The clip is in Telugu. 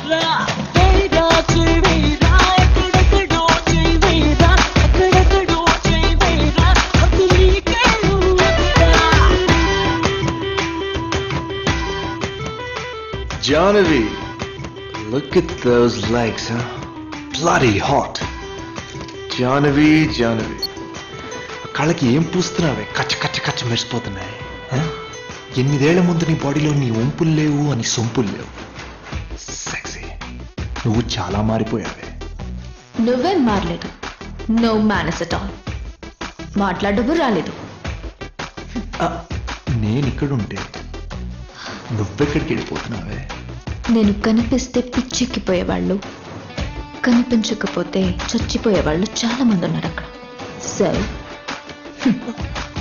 రా వేరా చేయి వేరా ఎక్కడెక్కడో చేయి వేరా ఎక్కడెక్కడో చేయి వేరా అది నీకే ఊపిరా Johnny, look at those legs, huh? Bloody hot. జానవి జానవి కళ్ళకి ఏం పూస్తున్నావే కచ్చ కచ్చ కచ్చ మెరిసిపోతున్నాయి ఆ? ఎనిమిదేళ్ల ముందు నీ బాడీలో నీ ఒంపులు లేవు అని సొంపులు లేవు సెక్సీ నువ్వు చాలా మారిపోయావే నువ్వేం మారలేదు నో మేనస్ అట్ ఆల్ మాట్లాడవు రాలేదు ఆ, నేను ఇక్కడుంటే నువ్వెక్కడికి వెళ్ళిపోతున్నావే నేను కనిపిస్తే పిచ్చెక్కిపోయేవాళ్ళు కనిపించకపోతే చచ్చిపోయేవాళ్ళు చాలా మంది ఉన్నారు అక్కడ సో